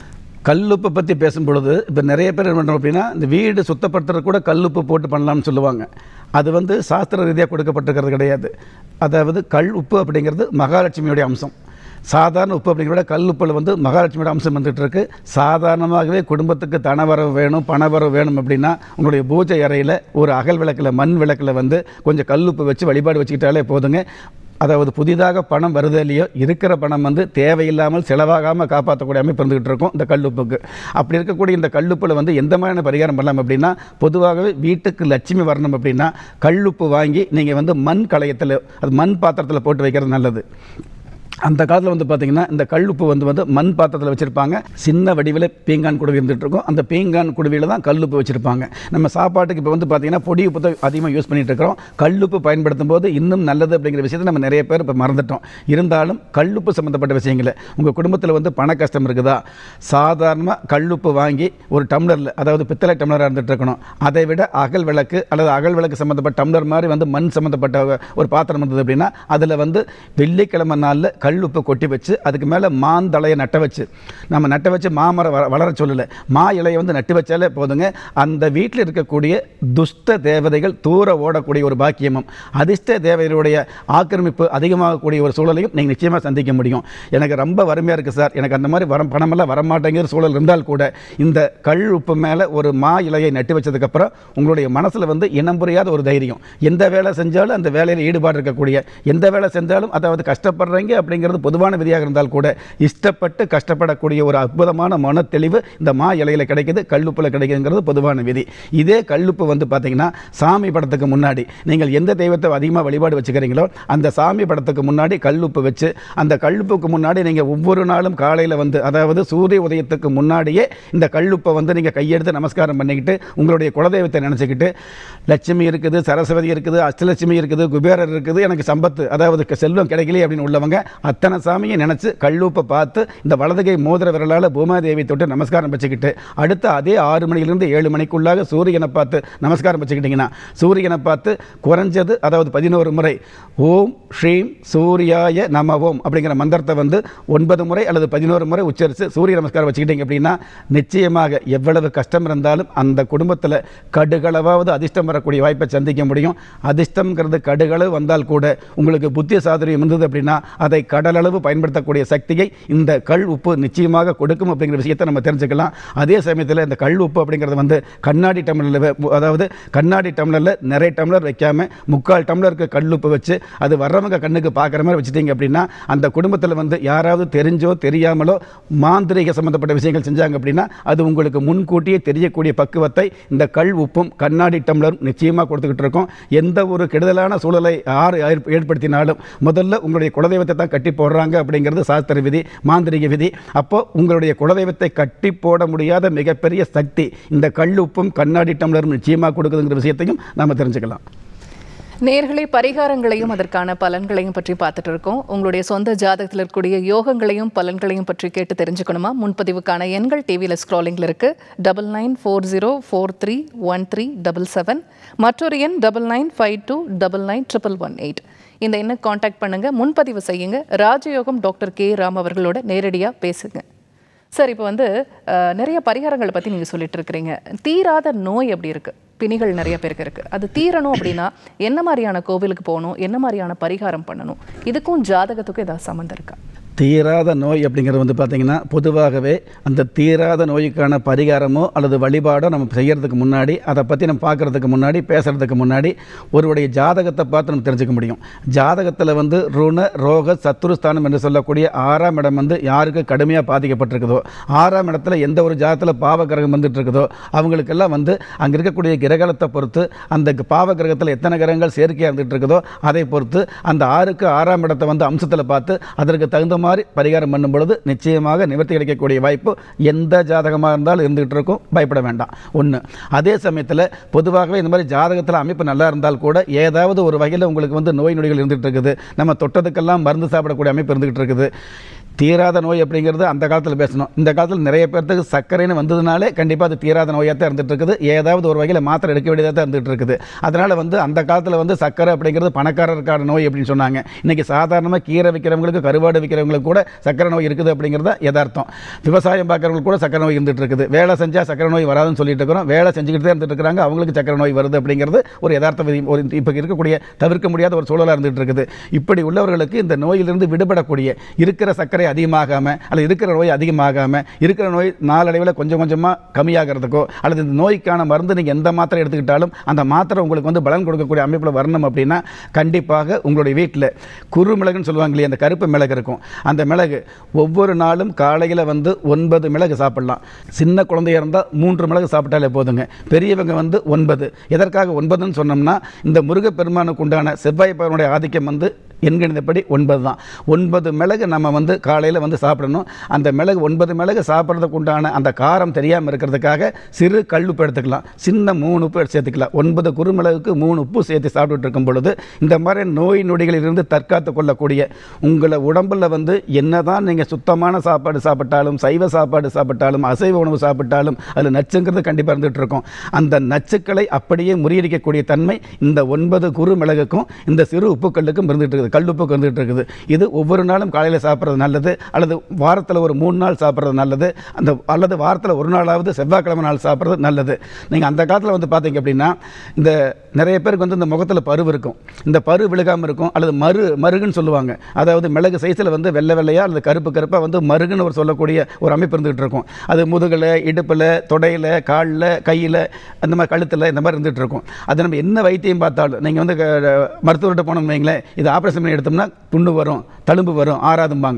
கல்லுப்பை பற்றி பேசும் பொழுது இப்போ நிறைய பேர் என்ன பண்ணுறோம் அப்படின்னா இந்த வீடு சுத்தப்படுத்துறது கூட கல்லுப்பு போட்டு பண்ணலாம்னு சொல்லுவாங்க அது வந்து சாஸ்திர ரீதியாக கொடுக்கப்பட்டிருக்கிறது கிடையாது அதாவது கல் உப்பு அப்படிங்கிறது மகாலட்சுமியுடைய அம்சம் சாதாரண உப்பு அப்படிங்கிறத விட கல் உப்பில் வந்து மகாலட்சுமியோட அம்சம் வந்துட்டு இருக்கு சாதாரணமாகவே குடும்பத்துக்கு தனவரவு வேணும் பணவரவு வேணும் அப்படின்னா உங்களுடைய பூஜை அறையில் ஒரு அகல் விளக்கில் மண் விளக்கில் வந்து கொஞ்சம் கல்லுப்பு வச்சு வழிபாடு வச்சுக்கிட்டாலே போதுங்க அதாவது புதிதாக பணம் வருதோ இல்லையோ இருக்கிற பணம் வந்து தேவையில்லாமல் செலவாகாமல் காப்பாற்றக்கூடிய அமைப்பு இருந்துகிட்டு இருக்கும் இந்த கல்லுப்புக்கு அப்படி இருக்கக்கூடிய இந்த கல்லுப்பில் வந்து எந்த மாதிரியான பரிகாரம் பண்ணலாம் அப்படின்னா பொதுவாகவே வீட்டுக்கு லட்சுமி வரணும் அப்படின்னா கல்லுப்பு வாங்கி நீங்கள் வந்து மண் களையத்தில் அது மண் பாத்திரத்தில் போட்டு வைக்கிறது நல்லது அந்த காலத்தில் வந்து பார்த்தீங்கன்னா இந்த கல்லுப்பு வந்து வந்து மண் பாத்திரத்தில் வச்சுருப்பாங்க சின்ன வடிவில் பீங்கான் குடுவி இருந்துகிட்டு இருக்கும் அந்த பீங்கான் குடுவியில் தான் கல்லுப்பு வச்சுருப்பாங்க நம்ம சாப்பாட்டுக்கு இப்போ வந்து பார்த்தீங்கன்னா பொடி உப்பு தான் அதிகமாக யூஸ் பண்ணிட்டு இருக்கிறோம் கல்லுப்பு பயன்படுத்தும் போது இன்னும் நல்லது அப்படிங்கிற விஷயத்தை நம்ம நிறைய பேர் இப்போ மறந்துட்டோம் இருந்தாலும் கல்லுப்பு சம்மந்தப்பட்ட விஷயங்களை உங்கள் குடும்பத்தில் வந்து பண கஷ்டம் இருக்குதா சாதாரணமாக கல்லுப்பு வாங்கி ஒரு டம்ளரில் அதாவது பித்தளை டம்ளராக இருந்துட்டு இருக்கணும் அதை விட அகல் விளக்கு அல்லது அகல் விளக்கு சம்மந்தப்பட்ட டம்ளர் மாதிரி வந்து மண் சம்மந்தப்பட்ட ஒரு பாத்திரம் இருந்தது அப்படின்னா அதில் வந்து வெள்ளிக்கிழமை நாளில் கல்லுப்பு கொட்டி வச்சு அதுக்கு மேலே மாந்தளையை நட்ட வச்சு நம்ம நட்ட வச்சு மாமரம் வள வளர சொல்லலை மா இலையை வந்து நட்டு வச்சாலே போதுங்க அந்த வீட்டில் இருக்கக்கூடிய துஷ்ட தேவதைகள் தூர ஓடக்கூடிய ஒரு பாக்கியமும் அதிர்ஷ்ட தேவதைகளுடைய ஆக்கிரமிப்பு அதிகமாகக்கூடிய ஒரு சூழலையும் நீங்கள் நிச்சயமாக சந்திக்க முடியும் எனக்கு ரொம்ப வறுமையாக இருக்குது சார் எனக்கு அந்த மாதிரி வரம் பணமெல்லாம் வரமாட்டேங்கிற சூழல் இருந்தால் கூட இந்த கல் உப்பு மேலே ஒரு மா இலையை நட்டு வச்சதுக்கப்புறம் உங்களுடைய மனசில் வந்து இனம் புரியாத ஒரு தைரியம் எந்த வேலை செஞ்சாலும் அந்த வேலையில் ஈடுபாடு இருக்கக்கூடிய எந்த வேலை செஞ்சாலும் அதாவது கஷ்டப்படுறீங்க அப்படிங்கிறது பொதுவான விதியாக இருந்தால் கூட இஷ்டப்பட்டு கஷ்டப்படக்கூடிய ஒரு அற்புதமான மன தெளிவு இந்த மா இலையில் கிடைக்குது கல்லுப்பில் கிடைக்குதுங்கிறது பொதுவான விதி இதே கல்லுப்பு வந்து பார்த்தீங்கன்னா சாமி படத்துக்கு முன்னாடி நீங்கள் எந்த தெய்வத்தை அதிகமாக வழிபாடு வச்சுக்கிறீங்களோ அந்த சாமி படத்துக்கு முன்னாடி கல்லுப்பு வச்சு அந்த கல்லுப்புக்கு முன்னாடி நீங்கள் ஒவ்வொரு நாளும் காலையில் வந்து அதாவது சூரிய உதயத்துக்கு முன்னாடியே இந்த கல்லுப்பை வந்து நீங்கள் கையெடுத்து நமஸ்காரம் பண்ணிக்கிட்டு உங்களுடைய குலதெய்வத்தை நினச்சிக்கிட்டு லட்சுமி இருக்குது சரஸ்வதி இருக்குது அஷ்டலட்சுமி இருக்குது குபேரர் இருக்குது எனக்கு சம்பத்து அதாவது க- செல்வம் கிடைக்கலையே அப்படின்னு உள்ளவங்க அத்தனை சாமியை நினச்சி கல்லூப்பை பார்த்து இந்த வலதுகை மோதிர விரலால் பூமாதேவி தொட்டு நமஸ்காரம் வச்சுக்கிட்டு அடுத்த அதே ஆறு மணியிலிருந்து ஏழு மணிக்குள்ளாக சூரியனை பார்த்து நமஸ்காரம் வச்சுக்கிட்டிங்கன்னா சூரியனை பார்த்து குறைஞ்சது அதாவது பதினோரு முறை ஓம் ஸ்ரீம் சூர்யாய நம ஓம் அப்படிங்கிற மந்திரத்தை வந்து ஒன்பது முறை அல்லது பதினோரு முறை உச்சரித்து சூரிய நமஸ்காரம் வச்சுக்கிட்டீங்க அப்படின்னா நிச்சயமாக எவ்வளவு கஷ்டம் இருந்தாலும் அந்த குடும்பத்தில் கடுகளவாவது அதிர்ஷ்டம் வரக்கூடிய வாய்ப்பை சந்திக்க முடியும் அதிர்ஷ்டம்ங்கிறது கடுகளவு வந்தால் கூட உங்களுக்கு புத்திய சாதுரியம் இருந்தது அப்படின்னா அதை கடலளவு பயன்படுத்தக்கூடிய சக்தியை இந்த கல் உப்பு நிச்சயமாக கொடுக்கும் அப்படிங்கிற விஷயத்தை நம்ம தெரிஞ்சுக்கலாம் அதே சமயத்தில் இந்த கல் உப்பு அப்படிங்கிறது வந்து கண்ணாடி டம்ளரில் வெ- அதாவது கண்ணாடி டம்ளரில் நிறைய டம்ளர் வைக்காம முக்கால் டம்ளருக்கு கல் உப்பு வச்சு அது வர்றவங்க கண்ணுக்கு பார்க்குற மாதிரி வச்சுட்டீங்க அப்படின்னா அந்த குடும்பத்தில் வந்து யாராவது தெரிஞ்சோ தெரியாமலோ மாந்திரீக சம்பந்தப்பட்ட விஷயங்கள் செஞ்சாங்க அப்படின்னா அது உங்களுக்கு முன்கூட்டியே தெரியக்கூடிய பக்குவத்தை இந்த கல் உப்பும் கண்ணாடி டம்ளரும் நிச்சயமாக கொடுத்துக்கிட்டு இருக்கோம் எந்த ஒரு கெடுதலான சூழலை யார் ஏற்ப- ஏற்படுத்தினாலும் முதல்ல உங்களுடைய குலதெய்வத்தை தான் கட்டி போடுறாங்க அப்படிங்கிறது சாஸ்திர விதி மாந்திரிக விதி அப்போ உங்களுடைய குலதெய்வத்தை கட்டி போட முடியாத மிகப்பெரிய சக்தி இந்த கல் உப்பும் கண்ணாடி டம்ளரும் நிச்சயமாக கொடுக்குதுங்கிற விஷயத்தையும் நாம தெரிஞ்சுக்கலாம் நேர்களை பரிகாரங்களையும் அதற்கான பலன்களையும் பற்றி பார்த்துட்டு இருக்கோம் உங்களுடைய சொந்த ஜாதகத்தில் இருக்கக்கூடிய யோகங்களையும் பலன்களையும் பற்றி கேட்டு தெரிஞ்சுக்கணுமா முன்பதிவுக்கான எண்கள் டிவியில் ஸ்க்ராலிங்கில் இருக்கு double nine four zero four three one three double seven மற்றொரு எண் double nine five two double nine triple one eight இந்த எண்ணை காண்டாக்ட் பண்ணுங்க முன்பதிவு செய்யுங்க ராஜயோகம் டாக்டர் கே ராம் அவர்களோட நேரடியாக பேசுங்க சார் இப்போ வந்து அஹ், நிறைய பரிகாரங்களை பற்றி நீங்கள் சொல்லிட்டு இருக்கிறீங்க தீராத நோய் எப்படி இருக்கு பிணிகள் நிறைய பேருக்கு இருக்கு அது தீரணும் அப்படின்னா என்ன மாதிரியான கோவிலுக்கு போகணும் என்ன மாதிரியான பரிகாரம் பண்ணணும் இதுக்கும் ஜாதகத்துக்கும் ஏதாவது சம்மந்தம் இருக்கா தீராத நோய் அப்படிங்கிறது வந்து பார்த்திங்கன்னா பொதுவாகவே அந்த தீராத நோய்க்கான பரிகாரமோ அல்லது வழிபாடோ நம்ம செய்கிறதுக்கு முன்னாடி அதை பற்றி நம்ம பார்க்குறதுக்கு முன்னாடி பேசுகிறதுக்கு முன்னாடி ஒருவருடைய ஜாதகத்தை பார்த்து நம்ம தெரிஞ்சுக்க முடியும் ஜாதகத்தில் வந்து ருண ரோக சத்துருஸ்தானம் என்று சொல்லக்கூடிய ஆறாம் இடம் வந்து யாருக்கு கடுமையாக பாதிக்கப்பட்டிருக்குதோ ஆறாம் இடத்துல எந்த ஒரு ஜாதகத்தில் பாவ கிரகம் வந்துட்டு இருக்குதோ அவங்களுக்கெல்லாம் வந்து அங்கே இருக்கக்கூடிய கிரகணத்தை பொறுத்து அந்த பாவ கிரகத்தில் எத்தனை கிரகங்கள் சேர்க்கையாக இருந்துட்டு இருக்குதோ அதை பொறுத்து அந்த ஆறுக்கு ஆறாம் இடத்தை வந்து அம்சத்தில் பார்த்து அதற்கு தகுந்த மாதிரி பரிகாரம் பண்ணும் பொழுது நிச்சயமாக நிவர்த்தி கிடைக்கக்கூடிய வாய்ப்பு எந்த ஜாதகமாக இருந்தாலும் இருந்துகிட்டு இருக்கும் பயப்பட வேண்டாம் ஒன்று அதே சமயத்தில் பொதுவாகவே இந்த மாதிரி ஜாதகத்தில் அமைப்பு நல்லா இருந்தால் கூட ஏதாவது ஒரு வகையில் உங்களுக்கு வந்து நோய் நொடிகள் இருந்துகிட்டு இருக்குது நம்ம தொட்டதுக்கெல்லாம் மருந்து சாப்பிடக்கூடிய அமைப்பு இருந்துகிட்டு இருக்குது தீராத நோய் அப்படிங்கிறது அந்த காலத்தில் பேசணும் இந்த காலத்தில் நிறைய பேர்த்துக்கு சர்க்கரைன்னு வந்ததுனாலே கண்டிப்பாக அது தீராத நோயாக தான் இருந்துட்டு இருக்குது ஏதாவது ஒரு வகையில் மாத்திரை எடுக்க வேண்டியதாக தான் இருந்துட்டு இருக்குது அதனால் வந்து அந்த காலத்தில் வந்து சர்க்கரை அப்படிங்கிறது பணக்காரருக்கான நோய் அப்படின்னு சொன்னாங்க இன்றைக்கி சாதாரணமாக கீரை விற்கிறவங்களுக்கு கருவாடு விற்கிறவங்களுக்கு கூட சர்க்கரை நோய் இருக்குது அப்படிங்கிறது தான் யதார்த்தம் விவசாயம் பார்க்குறவங்களுக்கு கூட சர்க்கரை நோய் இருந்துட்டு இருக்குது வேலை செஞ்சால் சர்க்கரை நோய் வராதுன்னு சொல்லிட்டு இருக்கிறோம் வேலை செஞ்சுக்கிட்டு தான் இருந்துட்டு இருக்கிறாங்க அவங்களுக்கு சர்க்கரை நோய் வருது அப்படிங்கிறது ஒரு யதார்த்த விதி ஒரு இப்போ இருக்கக்கூடிய தவிர்க்க முடியாத ஒரு சூழலாக இருந்துட்டு இருக்குது இப்படி உள்ளவர்களுக்கு இந்த நோயிலிருந்து விடுபடக்கூடிய இருக்கிற சர்க்கரை அதிகமாகாமல் அல்லது இருக்கிற நோய் அதிகமாகாமல் இருக்கிற நோய் நாளடைவில் கொஞ்சம் கொஞ்சமாக கம்மியாகிறதுக்கோ அல்லது இந்த நோய்க்கான மருந்து நீங்கள் எந்த மாத்திரை எடுத்துக்கிட்டாலும் அந்த மாத்திரை உங்களுக்கு வந்து பலன் கொடுக்கக்கூடிய அமைப்பில் வரணும் அப்படின்னா கண்டிப்பாக உங்களுடைய வீட்டில் குறுமிளகுன்னு சொல்லுவாங்க இல்லையா அந்த கருப்பு மிளகு இருக்கும் அந்த மிளகு ஒவ்வொரு நாளும் காலையில் வந்து ஒன்பது மிளகு சாப்பிடலாம் சின்ன குழந்தையா இருந்தால் மூன்று மிளகு சாப்பிட்டாலே போதுங்க பெரியவங்க வந்து ஒன்பது எதற்காக ஒன்பதுன்னு சொன்னோம்னா இந்த முருகப்பெருமானுக்கு உண்டான செவ்வாய் பகவானுடைய ஆதிக்கம் வந்து எண்கணிதப்படி ஒன்பது தான் ஒன்பது மிளகு நம்ம வந்து காலையில் வந்து சாப்பிடணும் அந்த மிளகு ஒன்பது மிளகு சாப்பிட்றதுக்கு உண்டான அந்த காரம் தெரியாமல் இருக்கிறதுக்காக சிறு கல்லுப்பு எடுத்துக்கலாம் சின்ன மூணு உப்பு எடுத்து சேர்த்துக்கலாம் ஒன்பது குறுமிளகுக்கு மூணு உப்பு சேர்த்து சாப்பிட்டுட்டு இருக்கும் பொழுது இந்த மாதிரி நோய் நொடிகளிலிருந்து தற்காத்து கொள்ளக்கூடிய உங்களை உடம்புல வந்து என்னதான் நீங்கள் சுத்தமான சாப்பாடு சாப்பிட்டாலும் சைவ சாப்பாடு சாப்பிட்டாலும் அசைவ உணவு சாப்பிட்டாலும் அதில் நச்சுங்கிறது கண்டிப்பாக இருந்துகிட்டு இருக்கும் அந்த நச்சுக்களை அப்படியே முறியடிக்கக்கூடிய தன்மை இந்த ஒன்பது குறு மிளகுக்கும் இந்த சிறு உப்புக்கல்லுக்கும் இருந்துகிட்டு இருக்குது கல்லுப்புக்கு இருந்துகிட்டு இருக்குது இது ஒவ்வொரு நாளும் காலையில் சாப்பிட்றது நல்லது அல்லது வாரத்தில் ஒரு மூணு நாள் சாப்பிட்றது நல்லது அந்த அல்லது வாரத்தில் ஒரு நாளாவது செவ்வாய்க்கிழமை நாள் சாப்பிட்றது நல்லது நீங்கள் அந்த காலத்தில் வந்து பார்த்தீங்க அப்படின்னா இந்த நிறைய பேருக்கு வந்து இந்த முகத்தில் பரு இருக்கும் இந்த பரு விழுகாமல் இருக்கும் அல்லது மறு மருகுன்னு சொல்லுவாங்க அதாவது மிளகு சைஸில் வந்து வெள்ளை வெள்ளையா அல்லது கருப்பு கருப்பாக வந்து மருகுன்னு ஒரு சொல்லக்கூடிய ஒரு அமைப்பு இருந்துகிட்டு இருக்கும் அது முதுகில் இடுப்பில் தொடையில் காலில் கையில் அந்த மாதிரி கழுத்தில் இந்த மாதிரி இருந்துகிட்டு இருக்கும் அது நம்ம என்ன வைத்தியம் பார்த்தாலும் நீங்கள் வந்து க- மருத்துவர்கிட்ட போனோம்னு வைங்களேன் இது ஆப்ரேஷன் பண்ணி எடுத்தோம்னா புண்ணு வரும் தழும்பு வரும் ஆறாதும்பாங்க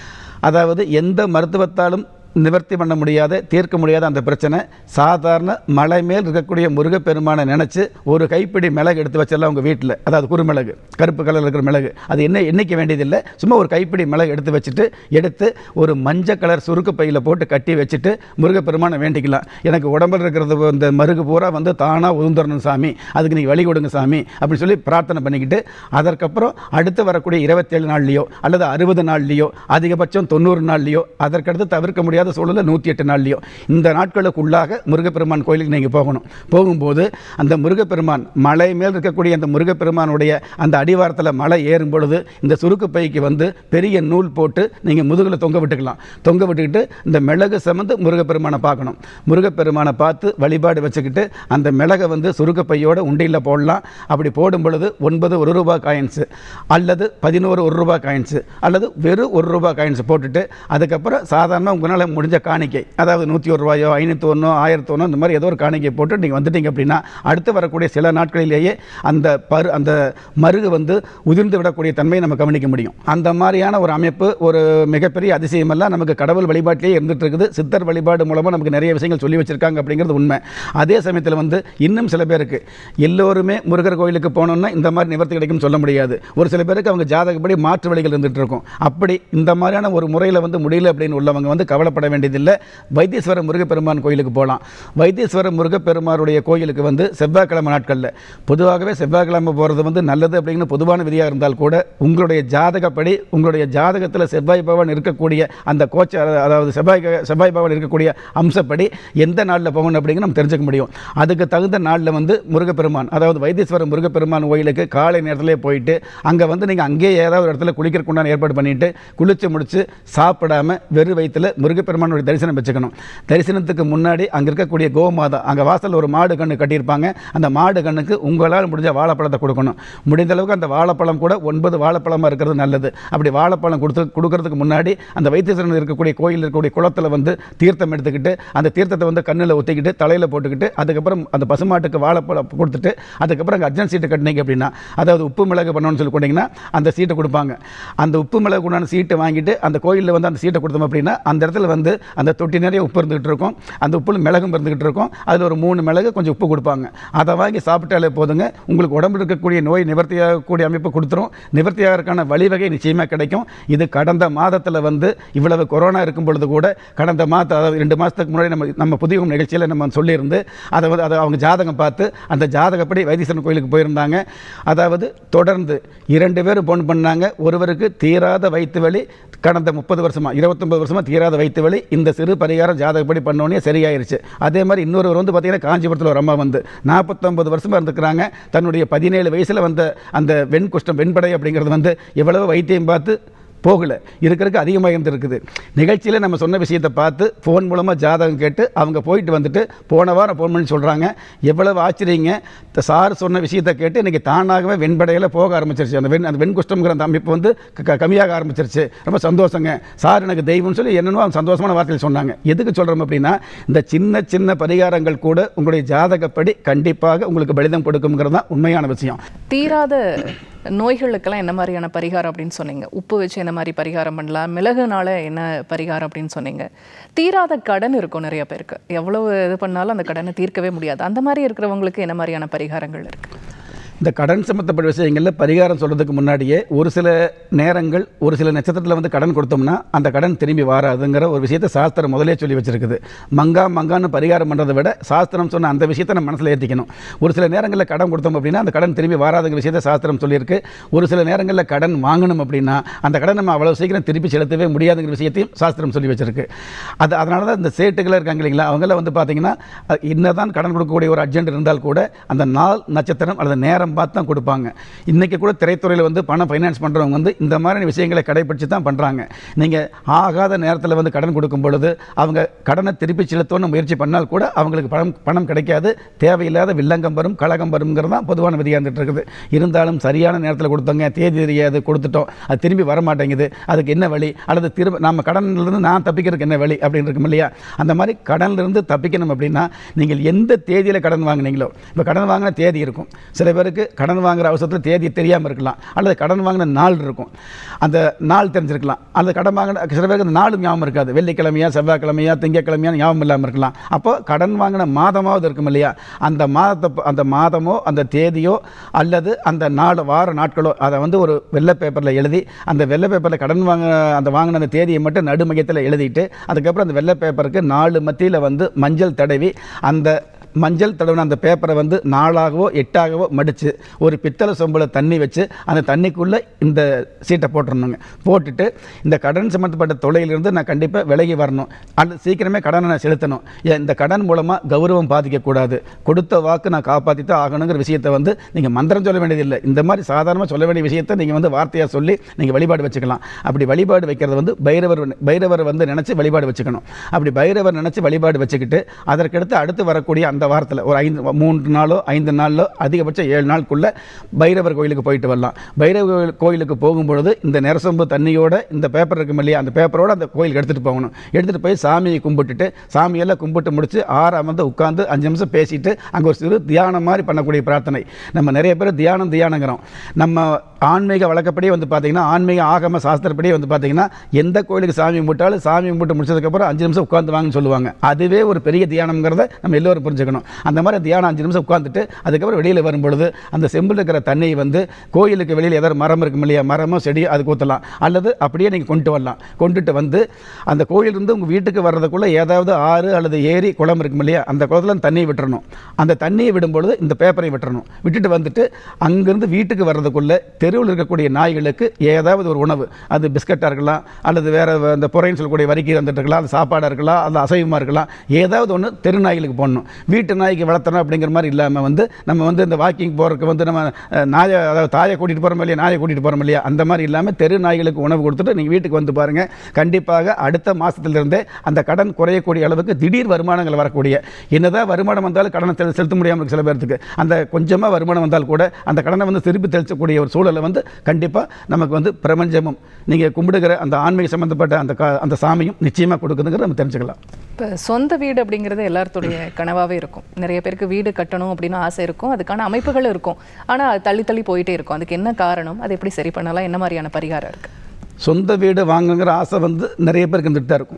அதாவது எந்த மருத்துவத்தாலும் நிவர்த்தி பண்ண முடியாத தீர்க்க முடியாத அந்த பிரச்சனை சாதாரண மலை மேல் இருக்கக்கூடிய முருகப்பெருமானை நினச்சி ஒரு கைப்பிடி மிளகு எடுத்து வச்சிடலாம் உங்கள் வீட்டில் அதாவது குறுமிளகு கருப்பு கலரில் இருக்கிற மிளகு அது என்ன எண்ணிக்க வேண்டியதில்லை சும்மா ஒரு கைப்பிடி மிளகு எடுத்து வச்சுட்டு எடுத்து ஒரு மஞ்சள் கலர் சுருக்கு பையில் போட்டு கட்டி வச்சுட்டு முருகப்பெருமானை வேண்டிக்கலாம் எனக்கு உடம்புல இருக்கிறது இந்த மருகு பூரா வந்து தானாக உதுந்துடணும் சாமி அதுக்கு நீங்கள் வழி கொடுங்க சாமி அப்படின்னு சொல்லி பிரார்த்தனை பண்ணிக்கிட்டு அதற்கப்புறம் அடுத்து வரக்கூடிய இருபத்தேழு நாள்லையோ அல்லது அறுபது நாள்லையோ அதிகபட்சம் தொண்ணூறு நாள்லையோ அதற்கடுத்து தவிர்க்க முடியாத சூழலில் நூற்றி எட்டு நாள்லையோ இந்த நாட்களுக்குள்ளாக முருகப்பெருமான் கோயிலுக்கு நீங்கள் போகணும் போகும்போது அந்த முருகப்பெருமான் மலை மேல் இருக்கக்கூடிய அந்த முருகப்பெருமானுடைய அந்த அடிவாரத்தில் மலை ஏறும் பொழுது இந்த சுருக்கு பைக்கு வந்து பெரிய நூல் போட்டு நீங்கள் முதுகில் தொங்க விட்டுக்கலாம் தொங்க விட்டுக்கிட்டு இந்த மிளகு சமந்து முருகப்பெருமானை பார்க்கணும் முருகப்பெருமானை பார்த்து வழிபாடு வச்சுக்கிட்டு அந்த மிளகை வந்து சுருக்கு பையோட உண்டியில் போடலாம் அப்படி போடும் பொழுது ஒன்பது ஒரு ரூபாய் காயின்ஸு அல்லது பதினோரு ஒரு ரூபாய் காயின்ஸு அல்லது வெறும் ஒரு ரூபாய் காயின்ஸ் போட்டுட்டு அதுக்கப்புறம் சாதாரண உங்களால் முடிஞ்ச காணிக்கை அதாவது நூற்றி ஒரு ரூபாயோ ஐநூற்றி ஒன்றோ ஆயிரத்தி ஒன்றோ இந்த மாதிரி ஏதோ ஒரு காணிக்கை போட்டு நீங்கள் வந்துட்டீங்க அப்படின்னா அடுத்து வரக்கூடிய சில நாட்களிலேயே அந்த பரு அந்த மருகு வந்து உதிர்ந்து விடக்கூடிய தன்மையை நம்ம கவனிக்க முடியும் அந்த மாதிரியான ஒரு அமைப்பு ஒரு மிகப்பெரிய அதிசயமெல்லாம் நமக்கு கடவுள் வழிபாட்டிலேயே இருந்துட்டு இருக்குது சித்தர் வழிபாடு மூலமாக நமக்கு நிறைய விஷயங்கள் சொல்லி வச்சிருக்காங்க அப்படிங்கிறது உண்மை அதே சமயத்தில் வந்து இன்னும் சில பேருக்கு எல்லோருமே முருகர் கோயிலுக்கு போனோம்னா இந்த மாதிரி நிவர்த்தி கிடைக்கும்னு சொல்ல முடியாது ஒரு சில பேருக்கு அவங்க ஜாதகப்படி மாற்று வழிகள் இருந்துட்டு இருக்கும் அப்படி இந்த மாதிரியான ஒரு முறையில் வந்து முடியல அப்படின்னு உள்ளவங்க வந்து கவலைப்பட வேண்டியதில்லை வைத்தீஸ்வர முருகப்பெருமான் கோயிலுக்கு போகலாம் வைத்தீஸ்வர முருகப்பெருமானுடைய கோயிலுக்கு வந்து செவ்வாய்க்கிழமை நாட்களில் பொதுவாகவே செவ்வாய்க்கிழமை போகிறது வந்து நல்லது அப்படிங்கிற பொதுவான விதியாக இருந்தால் கூட உங்களுடைய ஜாதகப்படி உங்களுடைய ஜாதகத்தில் செவ்வாய் பகவான் இருக்கக்கூடிய அந்த கோச்ச அதாவது செவ்வாய் செவ்வாய் பகவான் இருக்கக்கூடிய அம்சப்படி எந்த நாளில் போகணும் அப்படிங்கிற நம்ம தெரிஞ்சுக்க முடியும் அதுக்கு தகுந்த நாளில் வந்து முருகப்பெருமான் அதாவது வைத்தீஸ்வர முருகப்பெருமான் கோயிலுக்கு காலை நேரத்திலே போயிட்டு அங்கே வந்து நீங்கள் அங்கேயே ஏதாவது ஒரு இடத்துல குளிக்கிறதுக்கு உண்டான ஏற்பாடு பண்ணிட்டு குளிச்சு முடிச்சு சாப்பிடாம வெறும் வயிற்றுல முருகப்பெருமானுடைய தரிசனம் வச்சுக்கணும் தரிசனத்துக்கு முன்னாடி அங்கே இருக்கக்கூடிய கோமாதா அங்கே வாசல் ஒரு மாடு கண்ணு கட்டியிருப்பாங்க அந்த மாடு கண்ணுக்கு உங்களால் முடிஞ்ச வாழைப்பழத்தை கொடுக்கணும் முடிந்த அளவுக்கு அந்த வாழைப்பழம் கூட ஒன்பது வாழைப்பழமாக இருக்கிறது நல்லது அப்படி வாழைப்பழம் கொடுத்து கொடுக்கறதுக்கு முன்னாடி அந்த வைத்தீஸ்வரன் இருக்கக்கூடிய கோயில் இருக்கக்கூடிய குளத்தில் வந்து தீர்த்தம் எடுத்துக்கிட்டு அந்த தீர்த்தத்தை வந்து கண்ணில் ஊற்றிக்கிட்டு தலையில் போட்டுக்கிட்டு அதுக்கப்புறம் அந்த பசுமாட்டுக்கு வாழைப்பழம் கொடுத்துட்டு அதுக்கப்புறம் அங்கே அர்ஜென்ட் சீட்டு கட்டினீங்க அப்படின்னா அதாவது உப்பு மிளகு பண்ணணும்னு சொல்லி கொண்டீங்கன்னா அந்த சீட்டை கொடுப்பாங்க அந்த உப்பு மிளகு உண்டான சீட்டை வாங்கிட்டு அந்த கோயிலில் வந்து அந்த சீட்டை கொடுத்தோம் அப்படின்னா அந்த இடத்துல வந்து வந்து அந்த தொட்டி நிறைய உப்பு இருந்துகிட்டு இருக்கும் அந்த உப்புல மிளகும் இருந்துகிட்டு இருக்கும் அதில் ஒரு மூணு மிளகு கொஞ்சம் உப்பு கொடுப்பாங்க அதை வாங்கி சாப்பிட்டாலே போதுங்க உங்களுக்கு உடம்புல இருக்கக்கூடிய நோய் நிவர்த்தியாகக்கூடிய அமைப்பு கொடுத்துரும் நிவர்த்தியாகிறதுக்கான வழிவகை நிச்சயமாக கிடைக்கும் இது கடந்த மாதத்தில் வந்து இவ்வளவு கொரோனா இருக்கும் பொழுது கூட கடந்த மாதம் அதாவது ரெண்டு மாதத்துக்கு முன்னாடி நம்ம நம்ம புதிய நிகழ்ச்சியில் நம்ம சொல்லியிருந்து அதை வந்து அதை அவங்க ஜாதகம் பார்த்து அந்த ஜாதகப்படி வைத்தீஸ்வரன் கோயிலுக்கு போயிருந்தாங்க அதாவது தொடர்ந்து இரண்டு பேரும் போன் பண்ணாங்க ஒருவருக்கு தீராத வயிற்று வலி கடந்த முப்பது வருஷமா இருபத்தொன்பது வருஷமா தீராத வயிற்று வலி இந்த சிறு பரிகாரம் ஜாதகப்படி பண்ணோடனே சரியாயிருச்சு அதே மாதிரி இன்னொருவர் வந்து பார்த்தீங்கன்னா காஞ்சிபுரத்தில் ஒரு அம்மா வந்து நாற்பத்தொம்பது வருஷமா இருந்துக்கிறாங்க தன்னுடைய பதினேழு வயசில் வந்த அந்த வெண் குஷ்டம் வெண்படை அப்படிங்கிறது வந்து எவ்வளவு வைத்தியம் பார்த்து போகல இருக்கிறதுக்கு அதிகமாக இருந்திருக்குது நிகழ்ச்சியில் நம்ம சொன்ன விஷயத்தை பார்த்து ஃபோன் மூலமாக ஜாதகம் கேட்டு அவங்க போயிட்டு வந்துட்டு போன வாரம் ஃபோன் பண்ணி சொல்கிறாங்க எவ்வளவு ஆச்சரியங்க த- சார் சொன்ன விஷயத்தை கேட்டு இன்றைக்கி தானாகவே வெண்படையில் போக ஆரம்பிச்சிருச்சு அந்த வெண் அந்த வெண்குஷ்டம்ங்கிற அந்த அமைப்பு வந்து க- க- கம்மியாக ஆரம்பிச்சிருச்சு ரொம்ப சந்தோஷங்க சார் எனக்கு தெய்வம்னு சொல்லி என்னென்னோ அவங்க சந்தோஷமான வார்த்தையில் சொன்னாங்க எதுக்கு சொல்கிறோம் அப்படின்னா இந்த சின்ன சின்ன பரிகாரங்கள் கூட உங்களுடைய ஜாதகப்படி கண்டிப்பாக உங்களுக்கு பலிதம் கொடுக்குங்கிறது தான் உண்மையான விஷயம் தீராத நோய்களுக்கெல்லாம் என்ன மாதிரியான பரிகாரம் அப்படின்னு சொன்னீங்க உப்பு வச்சு என்ன மாதிரி பரிகாரம் பண்ணலாம் மிளகுனால என்ன பரிகாரம் அப்படின்னு சொன்னீங்க தீராத கடன் இருக்கும் நிறைய பேருக்கு எவ்வளவு இது பண்ணாலும் அந்த கடனை தீர்க்கவே முடியாது அந்த மாதிரி இருக்கிறவங்களுக்கு என்ன மாதிரியான பரிகாரங்கள் இருக்கு இந்த கடன் சம்மந்தப்பட்ட விஷயங்களில் பரிகாரம் சொல்கிறதுக்கு முன்னாடியே ஒரு சில நேரங்கள் ஒரு சில நட்சத்திரத்தில் வந்து கடன் கொடுத்தோம்னா அந்த கடன் திரும்பி வராதுங்கிற ஒரு விஷயத்தை சாஸ்திரம் முதலே சொல்லி வச்சிருக்குது மங்கா மங்கான்னு பரிகாரம் பண்ணுறதை விட சாஸ்திரம் சொன்ன அந்த விஷயத்தை நம்ம மனசில் ஏற்றிக்கணும் ஒரு சில நேரங்களில் கடன் கொடுத்தோம் அப்படின்னா அந்த கடன் திரும்பி வராதுங்கிற விஷயத்தை சாஸ்திரம் சொல்லியிருக்கு ஒரு சில நேரங்களில் கடன் வாங்கணும் அப்படின்னா அந்த கடன் நம்ம அவ்வளோ சீக்கிரம் திருப்பி செலுத்தவே முடியாதுங்கிற விஷயத்தையும் சாஸ்திரம் சொல்லி வச்சிருக்கு அது அதனால தான் இந்த சேட்டுகள் இருக்காங்க இல்லைங்களா அவங்களாம் வந்து பார்த்தீங்கன்னா அஹ், என்னதான் கடன் கொடுக்கக்கூடிய ஒரு அர்ஜென்ட் இருந்தால் கூட அந்த நாள் நட்சத்திரம் அல்லது நேரம் பார்த்து தான் கொடுப்பாங்க இன்றைக்கி கூட திரைத்துறையில் வந்து பணம் ஃபைனான்ஸ் பண்ணுறவங்க வந்து இந்த மாதிரி விஷயங்களை கடைபிடிச்சு தான் பண்ணுறாங்க நீங்கள் ஆகாத நேரத்தில் வந்து கடன் கொடுக்கும் பொழுது அவங்க கடனை திருப்பி செலுத்தணும்னு முயற்சி பண்ணால் கூட அவங்களுக்கு பணம் பணம் கிடைக்காது தேவையில்லாத வில்லங்கம் வரும் கழகம் வருங்கிறது தான் பொதுவான விதியாக இருந்துட்டு இருக்குது இருந்தாலும் சரியான நேரத்தில் கொடுத்தோங்க தேதி தெரியாது கொடுத்துட்டோம் அது திரும்பி வர மாட்டேங்குது அதுக்கு என்ன வழி அல்லது திரும்ப நம்ம கடனிலிருந்து நான் தப்பிக்கிறதுக்கு என்ன வழி அப்படின்னு இருக்கும் இல்லையா அந்த மாதிரி கடனிலிருந்து தப்பிக்கணும் அப்படின்னா நீங்கள் எந்த தேதியில் கடன் வாங்குனீங்களோ இப்போ கடன் வாங்கின தேதி இருக்கும் சில பேருக்கு கடன் வாங்குற அவசரத்தில் தேதி தெரியாமல் இருக்கலாம் அல்லது கடன் வாங்கின நாள் இருக்கும் அந்த நாள் தெரிஞ்சிருக்கலாம் அல்லது கடன் வாங்கின சில பேருக்கு அந்த நாள் ஞாபகம் இருக்காது வெள்ளிக்கிழமையா செவ்வாய்க்கிழமையா திங்கக்கிழமையா ஞாபகம் இல்லாமல் இருக்கலாம் அப்போ கடன் வாங்கின மாதமாவது இருக்கும் இல்லையா அந்த மாதத்தை அந்த மாதமோ அந்த தேதியோ அல்லது அந்த நாள் வார நாட்களோ அதை வந்து ஒரு வெள்ளை பேப்பரில் எழுதி அந்த வெள்ளை பேப்பரில் கடன் வாங்க அந்த வாங்கின அந்த தேதியை மட்டும் நடுமையத்தில் எழுதிட்டு அதுக்கப்புறம் அந்த வெள்ளை பேப்பருக்கு நாலு மத்தியில் வந்து மஞ்சள் தடவி அந்த மஞ்சள் தடவின அந்த பேப்பரை வந்து நாளாகவோ எட்டாகவோ மடித்து ஒரு பித்தளை சொம்பில் தண்ணி வச்சு அந்த தண்ணிக்குள்ளே இந்த சீட்டை போட்டுருணுங்க போட்டுட்டு இந்த கடன் சம்மந்தப்பட்ட தொழிலிருந்து நான் கண்டிப்பாக விலகி வரணும் அல்லது சீக்கிரமே கடனை நான் செலுத்தணும் ஏன் இந்த கடன் மூலமாக கௌரவம் பாதிக்கக்கூடாது கொடுத்த வாக்கு நான் காப்பாற்றி தான் ஆகணுங்கிற விஷயத்தை வந்து நீங்கள் மந்திரம் சொல்ல வேண்டியதில்லை இந்த மாதிரி சாதாரணமாக சொல்ல வேண்டிய விஷயத்தை நீங்கள் வந்து வார்த்தையாக சொல்லி நீங்கள் வழிபாடு வச்சுக்கலாம் அப்படி வழிபாடு வைக்கிறது வந்து பைரவர் பைரவர் வந்து நினச்சி வழிபாடு வச்சுக்கணும் அப்படி பைரவர் நினச்சி வழிபாடு வச்சுக்கிட்டு அதற்கடுத்து அடுத்து வரக்கூடிய அந்த வாரத்தில் ஒரு ஐந்து மூன்று நாளோ ஐந்து நாளோ அதிகபட்சம் ஏழு நாளுக்குள்ளே பைரவர் கோயிலுக்கு போயிட்டு வரலாம் பைரவர் கோயில் கோயிலுக்கு போகும்பொழுது இந்த நெரசொம்பு தண்ணியோட இந்த பேப்பர் இருக்கும் இல்லையா அந்த பேப்பரோட அந்த கோயிலுக்கு எடுத்துகிட்டு போகணும் எடுத்துகிட்டு போய் சாமியை கும்பிட்டுட்டு சாமியெல்லாம் கும்பிட்டு முடிச்சு ஆறு அமர்ந்து உட்காந்து அஞ்சு நிமிஷம் பேசிட்டு அங்கே ஒரு சிறு தியானம் மாதிரி பண்ணக்கூடிய பிரார்த்தனை நம்ம நிறைய பேர் தியானம் தியானங்கிறோம் நம்ம ஆன்மீக வழக்கப்படியே வந்து பார்த்தீங்கன்னா ஆன்மீக ஆகம சாஸ்திரப்படியே வந்து பார்த்தீங்கன்னா எந்த கோயிலுக்கு சாமி கும்பிட்டாலும் சாமி கும்பிட்டு முடிச்சதுக்கப்புறம் அஞ்சு நிமிஷம் உட்காந்து வாங்கன்னு சொல்லுவாங்க அதுவே ஒரு பெரிய தியானம்ங்கிறத நம்ம எல்லோரும் புரிஞ்சுக்கணும் அந்த மாதிரி தியானம் அஞ்சு நிமிஷம் உட்காந்துட்டு அதுக்கப்புறம் வெளியில் வரும்பொழுது அந்த செம்பில் இருக்கிற தண்ணியை வந்து கோயிலுக்கு வெளியில் ஏதாவது மரம் இருக்கும் இல்லையா மரமோ செடியோ அதுக்கு ஊற்றலாம் அல்லது அப்படியே நீங்கள் கொண்டு வரலாம் கொண்டுட்டு வந்து அந்த கோயிலிருந்து உங்கள் வீட்டுக்கு வர்றதுக்குள்ளே ஏதாவது ஆறு அல்லது ஏரி குளம் இருக்கும் இல்லையா அந்த குளத்தில் தண்ணியை விட்டுறணும் அந்த தண்ணியை விடும்பொழுது இந்த பேப்பரை விட்டுறணும் விட்டுட்டு வந்துட்டு அங்கேருந்து வீட்டுக்கு வர்றதுக்குள்ளே தெருவில் இருக்கக்கூடிய நாய்களுக்கு ஏதாவது ஒரு உணவு அது பிஸ்கட்டாக இருக்கலாம் அல்லது வேறு இந்த புறைன்னு சொல்லக்கூடிய வரிக்கீரை வந்துட்டு இருக்கலாம் அது சாப்பாடாக இருக்கலாம் அது அசைவமாக இருக்கலாம் ஏதாவது ஒன்று தெரு நாய்களுக்கு போடணும் வீட்டு நாய்க்கு வளர்த்தணும் அப்படிங்கிற மாதிரி இல்லாமல் வந்து நம்ம வந்து இந்த வாக்கிங் போகிறதுக்கு வந்து நம்ம அஹ், நாயை அதாவது தாயை கூட்டிகிட்டு போகிறோம் இல்லையா நாயை கூட்டிகிட்டு போகிறோம் இல்லையா அந்த மாதிரி இல்லாமல் தெரு நாய்களுக்கு உணவு கொடுத்துட்டு நீங்கள் வீட்டுக்கு வந்து பாருங்கள் கண்டிப்பாக அடுத்த மாதத்திலிருந்தே அந்த கடன் குறையக்கூடிய அளவுக்கு திடீர் வருமானங்கள் வரக்கூடிய என்னதான் வருமானம் வந்தாலும் கடனை செலு- செலுத்த முடியாமல் இருக்கு சில பேர்த்துக்கு அந்த கொஞ்சமாக வருமானம் வந்தால் கூட அந்த கடனை வந்து திருப்பி தெளிச்சக்கூடிய ஒரு சூழலை வந்து கண்டிப்பாக நமக்கு வந்து பிரபஞ்சமும் நீங்கள் கும்பிடுகிற அந்த ஆன்மீக சம்மந்தப்பட்ட அந்த கா- அந்த சாமியும் நிச்சயமாக கொடுக்குதுங்கிறத நம்ம தெரிஞ்சுக்கலாம் இப்போ சொந்த வீடு அப்படிங்கிறது எல்லாத்துடைய கனவாகவே இருக்கும் நிறைய பேருக்கு வீடு கட்டணும் அப்படின்னு ஆசை இருக்கும் அதுக்கான அமைப்புகள் இருக்கும் ஆனால் அது தள்ளி தள்ளி போயிட்டே இருக்கும் அதுக்கு என்ன காரணம் அதை எப்படி சரி பண்ணலாம் என்ன மாதிரியான பரிகாரம் இருக்கு சொந்த வீடு வாங்குங்கிற ஆசை வந்து நிறைய பேருக்கு இருந்துட்டு தான் இருக்கும்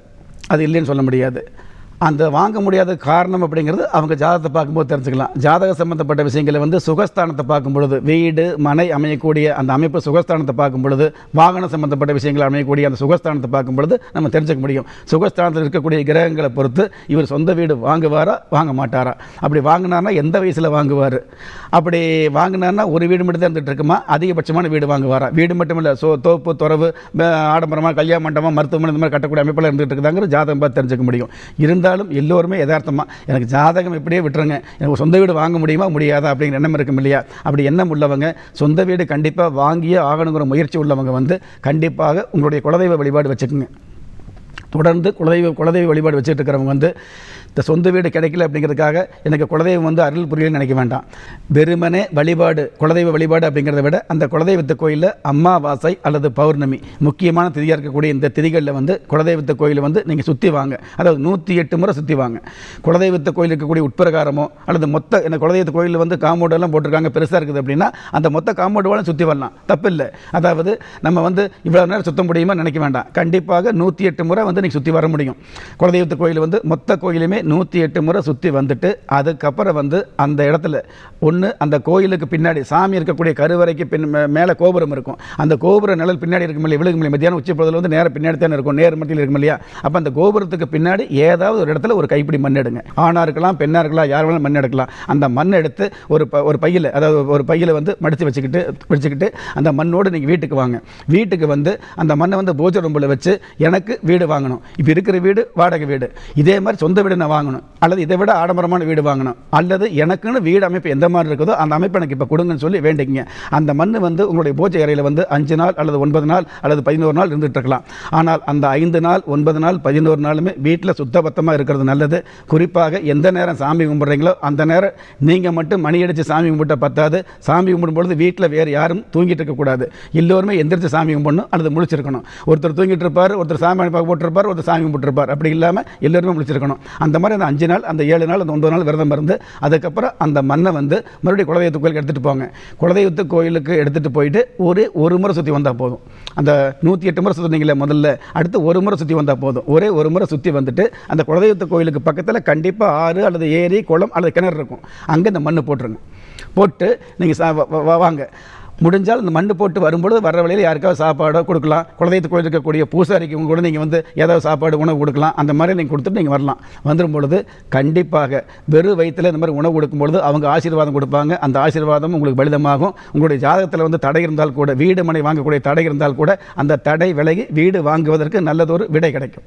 அது இல்லைன்னு சொல்ல முடியாது அந்த வாங்க முடியாத காரணம் அப்படிங்கிறது அவங்க ஜாதகத்தை பார்க்கும்போது தெரிஞ்சுக்கலாம் ஜாதக சம்பந்தப்பட்ட விஷயங்களை வந்து சுகஸ்தானத்தை பார்க்கும் பொழுது வீடு மனை அமையக்கூடிய அந்த அமைப்பு சுகஸ்தானத்தை பார்க்கும் பொழுது வாகனம் சம்பந்தப்பட்ட விஷயங்கள் அமையக்கூடிய அந்த சுகஸ்தானத்தை பார்க்கும் பொழுது நம்ம தெரிஞ்சுக்க முடியும் சுகஸ்தானத்தில் இருக்கக்கூடிய கிரகங்களை பொறுத்து இவர் சொந்த வீடு வாங்குவாரா வாங்க மாட்டாரா அப்படி வாங்கினார்னா எந்த வயசில் வாங்குவார் அப்படி வாங்கினார்னா ஒரு வீடு மட்டும் தான் இருந்துட்டு இருக்குமா அதிகபட்சமான வீடு வாங்குவாரா வீடு மட்டும் இல்லை சோ தோப்பு துறவு ப- ஆடம்பரமாக கல்யாண மண்டபம் மருத்துவமனை இந்த மாதிரி கட்டக்கூடிய அமைப்பில் இருந்துட்டு இருக்குதாங்கிற ஜாதகம் பார்த்து தெரிஞ்சுக்க முடியும் இருந்தாலும் எல்லோருமே யதார்த்தமாக எனக்கு ஜாதகம் இப்படியே விட்டுருங்க எனக்கு சொந்த வீடு வாங்க முடியுமா முடியாதா அப்படிங்கிற எண்ணம் இருக்கும் இல்லையா அப்படி எண்ணம் உள்ளவங்க சொந்த வீடு கண்டிப்பாக வாங்கியே ஆகணுங்கிற முயற்சி உள்ளவங்க வந்து கண்டிப்பாக உங்களுடைய குலதெய்வ வழிபாடு வச்சுக்கோங்க தொடர்ந்து குலதெய்வ குலதெய்வ வழிபாடு வச்சுட்டு இருக்கிறவங்க வந்து இந்த சொந்த வீடு கிடைக்கல அப்படிங்கிறதுக்காக எனக்கு குலதெய்வம் வந்து அருள் புரியலன்னு நினைக்க வேண்டாம் வெறுமனே வழிபாடு குலதெய்வ வழிபாடு அப்படிங்கிறத விட அந்த குலதெய்வத்து கோயிலில் அமாவாசை அல்லது பௌர்ணமி முக்கியமான திதியாக இருக்கக்கூடிய இந்த திதிகளில் வந்து குலதெய்வத்து கோயிலை வந்து நீங்கள் சுற்றி வாங்க அதாவது நூற்றி எட்டு முறை சுற்றி வாங்க குலதெய்வத்து கோயில் இருக்கக்கூடிய உட்பிரகாரமோ அல்லது மொத்த இந்த குலதெய்வத்து கோயிலில் வந்து காம்பவுண்ட் எல்லாம் போட்டிருக்காங்க பெருசாக இருக்குது அப்படின்னா அந்த மொத்த காம்பவுண்ட் வாழும் சுற்றி வரலாம் தப்பு இல்லை அதாவது நம்ம வந்து இவ்வளோ நேரம் சுத்த முடியுமா நினைக்க வேண்டாம் கண்டிப்பாக நூற்றி எட்டு முறை வந்து நீங்கள் சுற்றி வர முடியும் குலதெய்வத்து கோயில் வந்து மொத்த கோயிலுமே நூற்றி எட்டு முறை சுற்றி வந்துட்டு அதுக்கப்புறம் வந்து அந்த இடத்துல ஒன்று அந்த கோயிலுக்கு பின்னாடி சாமி இருக்கக்கூடிய கருவறைக்கு பின் மே- மேலே கோபுரம் இருக்கும் அந்த கோபுர நிழல் பின்னாடி இருக்கும் இல்லையா விழுகும் இல்லையா மத்தியானம் உச்சி பொழுதுல வந்து நேர பின்னாடி தானே இருக்கும் நேர் மத்தியில் இருக்கும் இல்லையா அப்போ அந்த கோபுரத்துக்கு பின்னாடி ஏதாவது ஒரு இடத்துல ஒரு கைப்பிடி மண் எடுங்க ஆணாக இருக்கலாம் பெண்ணாக இருக்கலாம் யார் வேணாலும் மண் எடுக்கலாம் அந்த மண் எடுத்து ஒரு ப ஒரு பையில் அதாவது ஒரு பையில் வந்து மடித்து வச்சுக்கிட்டு வச்சுக்கிட்டு அந்த மண்ணோடு நீங்கள் வீட்டுக்கு வாங்க வீட்டுக்கு வந்து அந்த மண்ணை வந்து பூஜை ரூம்பில் வச்சு எனக்கு வீடு வாங்கணும் இப்போ இருக்கிற வீடு வாடகை வீடு இதே மாதிரி சொந்த வீடு நான் வாங்கணும் அல்லது இதை விட ஆடம்பரமான வீடு வாங்கணும் அல்லது எனக்குன்னு வீடு அமைப்பு எந்த மாதிரி இருக்குதோ அந்த அமைப்பு எனக்கு இப்போ கொடுங்கன்னு சொல்லி வேண்டிக்கங்க அந்த மண் வந்து உங்களுடைய பூஜை அறையில் வந்து அஞ்சு நாள் அல்லது ஒன்பது நாள் அல்லது பதினோரு நாள் இருந்துட்டு இருக்கலாம் ஆனால் அந்த ஐந்து நாள் ஒன்பது நாள் பதினோரு நாளுமே வீட்டில் சுத்தபத்தமாக இருக்கிறது நல்லது குறிப்பாக எந்த நேரம் சாமி கும்பிட்றீங்களோ அந்த நேரம் நீங்கள் மட்டும் மணி அடித்து சாமி கும்பிட்ட பத்தாது சாமி கும்பிடும்பொழுது வீட்டில் வேறு யாரும் தூங்கிட்டு இருக்கக்கூடாது எல்லோருமே எந்திரிச்சு சாமி கும்பிடணும் அல்லது முழிச்சிருக்கணும் ஒருத்தர் தூங்கிட்டு இருப்பார் ஒருத்தர் சாமி பார்க்க போட்டிருப்பார் ஒருத்தர் சாமி கும்பிட்டுருப்பார் அப்படி இல்லாமல் எல்லோருமே முழிச்சிருக்கணும் அந்த மாதிரி அந்த அஞ்சு நாள் அந்த ஏழு நாள் அந்த ஒன்பது நாள் விரதம் இருந்து அதுக்கப்புறம் அந்த மண்ணை வந்து மறுபடியும் குலதெய்வத்து கோயிலுக்கு எடுத்துகிட்டு போங்க குலதெய்வத்து கோயிலுக்கு எடுத்துகிட்டு போயிட்டு ஒரே ஒரு முறை சுற்றி வந்தால் போதும் அந்த நூற்றி எட்டு முறை சுற்றினீங்களே முதல்ல அடுத்து ஒரு முறை சுற்றி வந்தால் போதும் ஒரே ஒரு முறை சுற்றி வந்துட்டு அந்த குலதெய்வத்து கோயிலுக்கு பக்கத்தில் கண்டிப்பாக ஆறு அல்லது ஏரி குளம் அல்லது கிணறு இருக்கும் அங்கே இந்த மண்ணு போட்டுருங்க போட்டு நீங்கள் வாங்க முடிஞ்சால் இந்த மண்ணு போட்டு வரும்பொழுது வர வழியில் யாருக்காவது சாப்பாடோ கொடுக்கலாம் குலதெய்வத்து கோயில் இருக்கக்கூடிய பூசாரிக்கு உங்க கூட நீங்கள் வந்து ஏதாவது சாப்பாடு உணவு கொடுக்கலாம் அந்த மாதிரி நீங்கள் கொடுத்துட்டு நீங்கள் வரலாம் வந்துடும் பொழுது கண்டிப்பாக வெறும் வயிற்றில் இந்த மாதிரி உணவு கொடுக்கும் பொழுது அவங்க ஆசீர்வாதம் கொடுப்பாங்க அந்த ஆசீர்வாதம் உங்களுக்கு பலிதமாகும் உங்களுடைய ஜாதகத்தில் வந்து தடை இருந்தால் கூட வீடு மனை வாங்கக்கூடிய தடை இருந்தால் கூட அந்த தடை விலகி வீடு வாங்குவதற்கு நல்லதொரு விடை கிடைக்கும்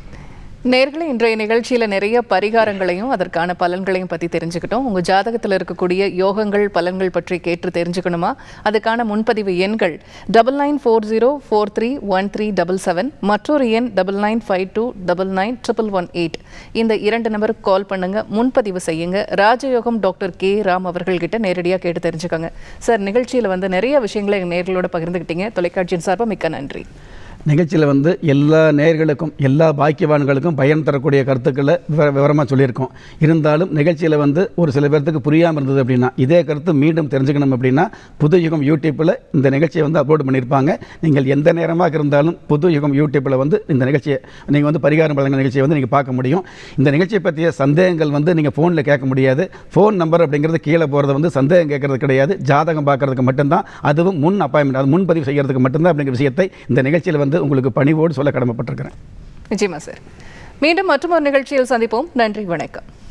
நேர்களை இன்றைய நிகழ்ச்சியில நிறைய பரிகாரங்களையும் அதற்கான பலன்களையும் பத்தி தெரிஞ்சுக்கிட்டோம் உங்க ஜாதகத்துல இருக்கக்கூடிய யோகங்கள் பலன்கள் பற்றி கேட்டு தெரிஞ்சுக்கணுமா அதுக்கான முன்பதிவு எண்கள் double nine four zero four three one three double seven மற்றொரு எண் double nine five two double nine triple one eight இந்த இரண்டு நம்பருக்கு கால் பண்ணுங்க முன்பதிவு செய்யுங்க ராஜயோகம் டாக்டர் கே ராம் அவர்கள்கிட்ட நேரடியாக கேட்டு தெரிஞ்சுக்கோங்க சார் நிகழ்ச்சியில வந்து நிறைய விஷயங்களை எங்க நேர்களோட பகிர்ந்துக்கிட்டீங்க தொலைக்காட்சியின் சார்பாக மிக்க நன்றி நிகழ்ச்சியில் வந்து எல்லா நேயர்களுக்கும் எல்லா பாக்கியவான்களுக்கும் பயன் தரக்கூடிய கருத்துக்களை விவர விவரமாக சொல்லியிருக்கோம் இருந்தாலும் நிகழ்ச்சியில் வந்து ஒரு சில பேர்த்துக்கு புரியாமல் இருந்தது அப்படின்னா இதே கருத்து மீண்டும் தெரிஞ்சுக்கணும் அப்படின்னா புது யுகம் யூடியூப்பில் இந்த நிகழ்ச்சியை வந்து அப்லோட் பண்ணியிருப்பாங்க நீங்கள் எந்த நேரமாக இருந்தாலும் புது யுகம் யூடியூப்பில் வந்து இந்த நிகழ்ச்சியை நீங்கள் வந்து பரிகாரம் வழங்க நிகழ்ச்சியை வந்து நீங்கள் பார்க்க முடியும் இந்த நிகழ்ச்சியை பற்றிய சந்தேகங்கள் வந்து நீங்கள் ஃபோனில் கேட்க முடியாது ஃபோன் நம்பர் அப்படிங்கிறது கீழே போகிறது வந்து சந்தேகம் கேட்கறது கிடையாது ஜாதகம் பார்க்கறதுக்கு மட்டும்தான் அதுவும் முன் அப்பாயின்மெண்ட் அது முன்பதிவு செய்யறதுக்கு மட்டும்தான் அப்படிங்கிற விஷயத்தை இந்த நிகழ்ச்சியில் வந்து உங்களுக்கு பணிவோடு சொல்ல கடமைப்பட்டிருக்கிறேன் நிச்சயமா சார் மீண்டும் மற்றும் ஒரு நிகழ்ச்சியில் சந்திப்போம் நன்றி வணக்கம்